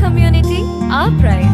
community, our pride.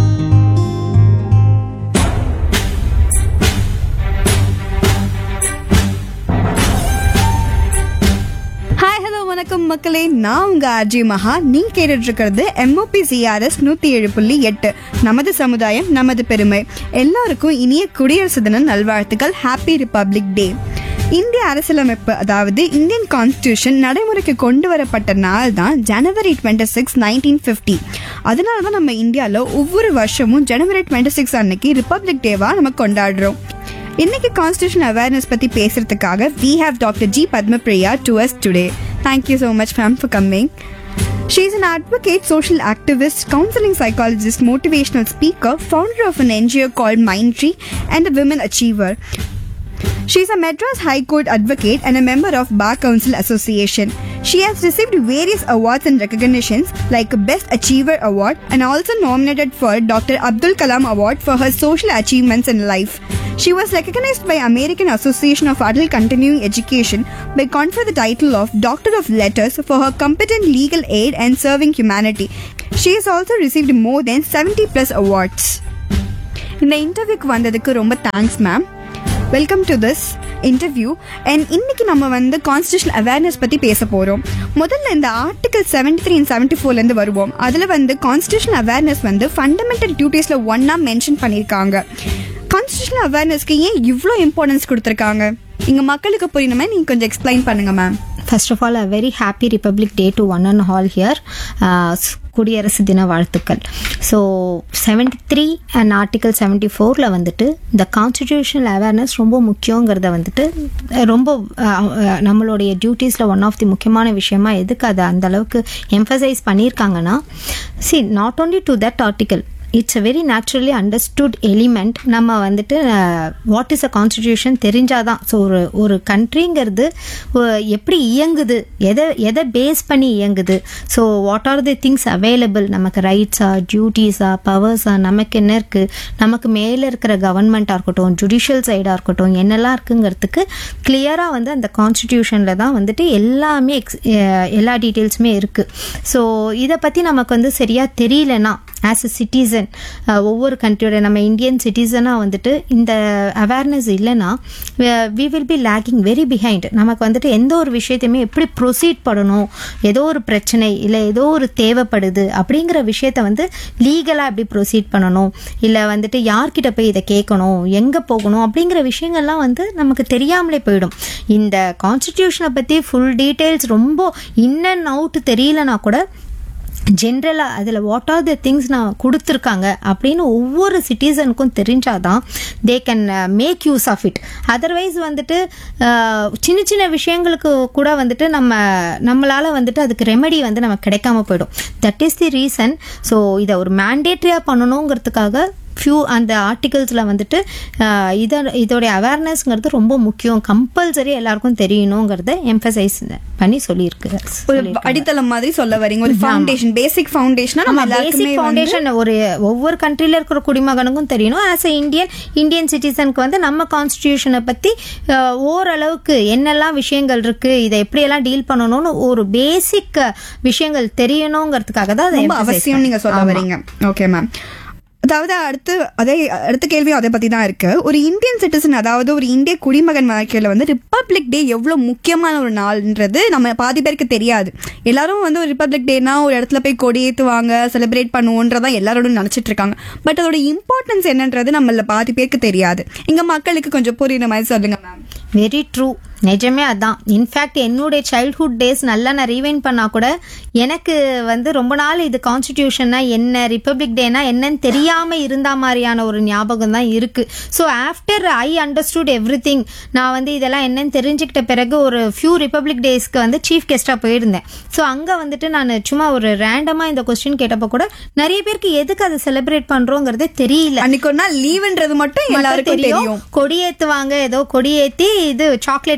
Hi hello வணக்கம் மக்களே நான் உங்க ஆர்ஜி மகா நீங்க கேட்டுட்டு இருக்கிறது எம்ஓபி சிஆர்எஸ் நூத்தி ஏழு புள்ளி எட்டு நமது சமுதாயம் நமது பெருமை எல்லாருக்கும் இனிய குடியரசு தின நல்வாழ்த்துக்கள் ஹாப்பி ரிபப்ளிக் டே இந்திய அரசியலமைப்பு அதாவது இந்தியன் கான்ஸ்டியூஷன் நடைமுறைக்கு கொண்டு வரப்பட்ட நாள் தான் January twenty six nineteen fifty அதனால தான் நம்ம இந்தியாவில் ஒவ்வொரு வருஷமும் ஜனவரி டுவெண்ட்டி சிக்ஸ் அன்னைக்கு ரிபப்ளிக் டேவா நம்ம கொண்டாடுறோம் இன்னைக்கு கான்ஸ்டியூஷன் அவேர்னஸ் பத்தி பேசுறதுக்காக we have doctor G Padmapriya to us today thank you so much ma'am for coming She is an advocate, social activist, counseling psychologist, motivational speaker, founder of an NGO called Mindtree, and a women achiever. She is a Madras High Court advocate and a member of Bar Council Association. She has received various awards and recognitions like Best Achiever Award and also nominated for Dr. Abdul Kalam Award for her social achievements in life. She was recognized by American Association of Adult Continuing Education by confer the title of Doctor of Letters for her competent legal aid and serving humanity. She has also received more than 70 plus awards. இந்த இன்டர்வியூக்கு வந்ததுக்கு ரொம்ப thanks ma'am welcome to this interview and இன்னைக்கு நம்ம வந்து constitution awareness பற்றி பேச போகிறோம் முதல்ல இந்த article seventy three and seventy ஃபோர்லேருந்து வருவோம் அதில் வந்து கான்ஸ்டியூஷன் அவேர்னஸ் வந்து ஃபண்டமெண்டல் டியூட்டிஸில் ஒன்றா மென்ஷன் பண்ணியிருக்காங்க கான்ஸ்டியூஷன் அவேர்னஸ்க்கு ஏன் இவ்வளோ இம்பார்ட்டன்ஸ் கொடுத்துருக்காங்க இங்கே மக்களுக்கு புரியணுமே நீங்கள் கொஞ்சம் எக்ஸ்பிளைன் பண்ணுங்க ma'am first of all a very happy republic day to one and all here குடியரசு தின வாழ்த்துக்கள் so seventy three and article seventy ஃபோரில் வந்துட்டு இந்த கான்ஸ்டிடியூஷனல் அவேர்னஸ் ரொம்ப முக்கியங்கிறத வந்துட்டு அஹ், ரொம்ப அஹ், அஹ், நம்மளுடைய டியூட்டிஸில் ஒன் ஆஃப் தி முக்கியமான விஷயமா எதுக்கு அதை அந்த அளவுக்கு எம்ஃபசைஸ் பண்ணியிருக்காங்கன்னா see not only to that article it's a very naturally understood element நம்ம வந்துட்டு வாட் இஸ் அ கான்ஸ்டிடியூஷன் தெரிஞ்சாதான் ஸோ ஒரு ஒரு கண்ட்ரிங்கிறது எப்படி இயங்குது எதை எதை பேஸ் பண்ணி இயங்குது so what are the things available நமக்கு ரைட்ஸா டியூட்டிஸா பவர்ஸா நமக்கு என்ன இருக்குது நமக்கு மேலே இருக்கிற கவர்மெண்ட்டாக இருக்கட்டும் ஜுடிஷியல் சைடாக இருக்கட்டும் என்னெல்லாம் இருக்குங்கிறதுக்கு கிளியராக வந்து அந்த கான்ஸ்டிடியூஷனில் தான் வந்துட்டு எல்லாமே எக்ஸ் எல்லா டீட்டெயில்ஸுமே இருக்குது ஸோ இதை பற்றி நமக்கு வந்து சரியாக தெரியலனா ஆஸ் அ சிட்டிசன் ஒவ்வொரு கண்ட்ரியோட நம்ம இந்தியன் சிட்டிசனாக வந்துட்டு இந்த அவேர்னஸ் இல்லைன்னா we will be lacking very behind நமக்கு வந்துட்டு எந்த ஒரு விஷயத்தையுமே எப்படி ப்ரொசீட் பண்ணணும் ஏதோ ஒரு பிரச்சனை இல்லை ஏதோ ஒரு தேவைப்படுது அப்படிங்கிற விஷயத்த வந்து லீகலாக எப்படி ப்ரொசீட் பண்ணணும் இல்லை வந்துட்டு யார்கிட்ட போய் இதை கேட்கணும் எங்கே போகணும் அப்படிங்கிற விஷயங்கள்லாம் வந்து நமக்கு தெரியாமலே போயிடும் இந்த கான்ஸ்டிடியூஷனை பற்றி ஃபுல் டீட்டெயில்ஸ் ரொம்ப இன் அண்ட் அவுட் தெரியலனா கூட ஜென்ரலாக அதில் வாட் ஆர் த திங்ஸ் நான் கொடுத்துருக்காங்க அப்படின்னு ஒவ்வொரு சிட்டிசனுக்கும் தெரிஞ்சாதான் they can make use of it otherwise வந்துட்டு அஹ், சின்ன சின்ன விஷயங்களுக்கு கூட வந்துட்டு நம்ம நம்மளால் வந்துட்டு அதுக்கு ரெமெடி வந்து நமக்கு கிடைக்காம போயிடும் that is the reason so இதை ஒரு மேண்டேட்ரியாக பண்ணணுங்கிறதுக்காக ஃபியூ அந்த ஆர்டிகல்ஸில் வந்துட்டு அஹ், இத இதோடைய அவேர்னஸ்ங்கிறது ரொம்ப முக்கியம் கம்பல்சரி எல்லாருக்கும் தெரியணுங்கிறத எம்ஃபசைஸ் பண்ணி சொல்லியிருக்கு ஒரு அடித்தளம் மாதிரி சொல்ல வரீங்க ஒரு ஃபவுண்டேஷன் பேசிக் ஃபவுண்டேஷனா நம்ம எல்லாருக்குமே பேசிக் வந்து ஃபவுண்டேஷன் ஒரு ஒவ்வொரு கண்ட்ரில இருக்கிற குடிமகனுக்கும் தெரியணும் ஆஸ் எ இந்தியன் இந்தியன் சிட்டிசனுக்கு வந்து நம்ம கான்ஸ்டிடியூஷனை பத்தி அஹ், ஓரளவுக்கு என்னெல்லாம் விஷயங்கள் இருக்கு இதை எப்படியெல்லாம் டீல் பண்ணணும்னு ஒரு பேசிக் விஷயங்கள் தெரியணுங்கிறதுக்காக தான் அதை ரொம்ப emphasize அவசியம் நீங்க சொல்ல ஆமா. வரீங்க ஓகே மேம் அதாவது அடுத்து அதே அடுத்த கேள்வியும் அதை பத்தி தான் இருக்கு ஒரு இந்தியன் சிட்டிசன் அதாவது ஒரு இந்திய குடிமகன் வாழ்க்கையில வந்து ரிப்பப்ளிக் டே எவ்வளவு முக்கியமான ஒரு நாள்ன்றது நம்ம பாதி பேருக்கு தெரியாது எல்லாரும் வந்து ஒரு ரிப்பப்ளிக் டேனா ஒரு இடத்துல போய் கொடி ஏத்துவாங்க செலிப்ரேட் பண்ணுவோன்றதான் எல்லாரோட நினைச்சிட்டு இருக்காங்க பட் அதோட இம்பார்ட்டன்ஸ் என்னன்றது நம்மள பாதி பேருக்கு தெரியாது இங்க மக்களுக்கு கொஞ்சம் புரியுற மாதிரி சொல்லுங்க மேம் வெரி ட்ரூ நிஜமே அதான் இன்ஃபேக்ட் என்னுடைய சைல்ட்ஹுட் டேஸ் நல்லா நான் ரீவைண்ட் பண்ணா கூட எனக்கு வந்து ரொம்ப நாள் இது கான்ஸ்டிடியூஷன்னா என்ன ரிப்பப்ளிக் டேனா என்னன்னு தெரியாம இருந்த மாதிரியான ஒரு ஞாபகம் தான் இருக்கு so after I understood everything நான் வந்து இதெல்லாம் என்னன்னு தெரிஞ்சுக்கிட்ட பிறகு ஒரு ஃபியூ ரிப்பப்ளிக் டேஸ்க்கு வந்து சீஃப் கெஸ்டாக போயிருந்தேன் ஸோ அங்கே வந்துட்டு நான் சும்மா ஒரு ரேண்டமாக இந்த கொஸ்டின் கேட்டப்போ கூட நிறைய பேருக்கு எதுக்கு அதை செலிப்ரேட் பண்றோங்கிறதே தெரியல அன்னைக்கு ஒரு நாள் லீவுன்றது மட்டும் எல்லாருக்கும் தெரியும் கொடியேத்துவாங்க ஏதோ கொடியேத்தி இது சாக்லேட்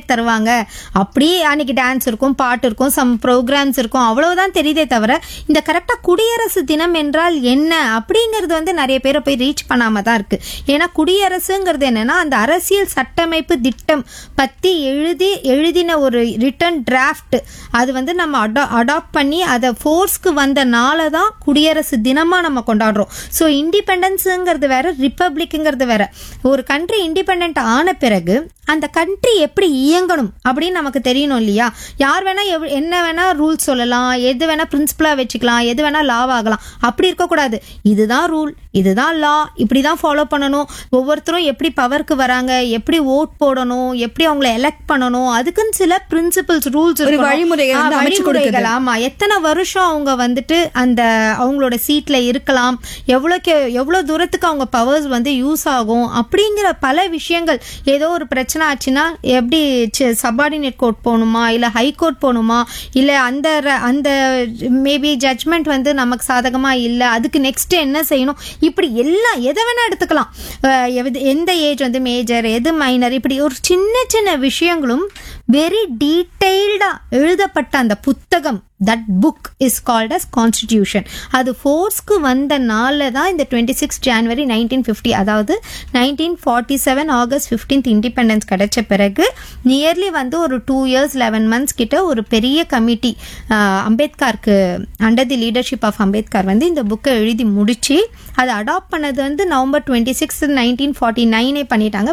தருவாங்க அப்படியே அன்னைக்கு டான்ஸ் இருக்கும் பாட்டு இருக்கும் சம் ப்ரோக்ராம்ஸ் இருக்கும் அவ்வளவுதான் தெரியுதே தவிர இந்த கரெக்டா குடியரசு தினம் என்றால் என்ன அப்படிங்கிறது வந்து நிறைய பேரை போய் ரீச் பண்ணாம தான் இருக்கு ஏன்னா குடியரசுங்கிறது என்னன்னா அந்த அரசியல் சட்டமைப்பு திட்டம் பத்தி எழுதி எழுதின ஒரு ரிட்டன் டிராஃப்ட் அது வந்து நம்ம அடா அடாப்ட் பண்ணி அதை ஃபோர்ஸ்க்கு வந்த நாளை தான் குடியரசு தினமா நம்ம கொண்டாடுறோம் ஸோ இண்டிபெண்டன்ஸுங்கிறது வேற ரிப்பப்ளிக்குங்கிறது வேற ஒரு கண்ட்ரி இண்டிபெண்ட் ஆன பிறகு அந்த கண்ட்ரி எப்படி இயங்கணும் அப்படின்னு நமக்கு தெரியணும் இல்லையா யார் வேணா எவ்- என்ன வேணா ரூல்ஸ் சொல்லலாம் எது வேணா பிரின்சிபலா வச்சுக்கலாம் எது வேணா லாவ் ஆகலாம் அப்படி இருக்கக்கூடாது இதுதான் ரூல் இதுதான் லா இப்படி தான் ஃபாலோ பண்ணணும் ஒவ்வொருத்தரும் எப்படி பவருக்கு வராங்க எப்படி ஓட் போடணும் எப்படி அவங்கள எலெக்ட் பண்ணணும் அதுக்குன்னு சில பிரின்சிபல்ஸ் ரூல்ஸ் ஒரு வழிமுறையை வந்து அமைச்சு கொடுக்குது. ஆமா எத்தனை வருஷம் அவங்க வந்துட்டு அந்த அவங்களோட சீட்ல இருக்கலாம் எவ்வளோக்கு எவ்வளோ தூரத்துக்கு அவங்க பவர்ஸ் வந்து யூஸ் ஆகும் அப்படிங்கிற பல விஷயங்கள் ஏதோ ஒரு பிரச்சனை ஆச்சுன்னா எப்படி சபார்டினேட் கோர்ட் போகணுமா இல்லை ஹை கோர்ட் போகணுமா இல்லை அந்த ர- அந்த மேபி ஜட்மெண்ட் வந்து நமக்கு சாதகமா இல்லை அதுக்கு நெக்ஸ்ட் என்ன செய்யணும் இப்படி எல்லாம் எதை வேணா எடுத்துக்கலாம் அஹ் எது- எந்த ஏஜ் வந்து மேஜர் எது மைனர் இப்படி ஒரு சின்ன சின்ன விஷயங்களும் வெரி டீட்டெயில்டா எழுதப்பட்ட அந்த புத்தகம் that book is called as constitution அது ஃபோர்ஸ்க்கு வந்த நாளில் தான் இந்த twenty six January nineteen fifty அதாவது nineteen forty seven August fifteenth independence கிடைச்ச பிறகு நியர்லி வந்து ஒரு டூ இயர்ஸ் லெவன் மந்த்ஸ் கிட்ட ஒரு பெரிய கமிட்டி அம்பேத்கருக்கு under the leadership of Ambedkar வந்து இந்த புக்கை எழுதி முடிச்சு அதை அடாப்ட் பண்ணது வந்து November twenty six nineteen forty nine பண்ணிட்டாங்க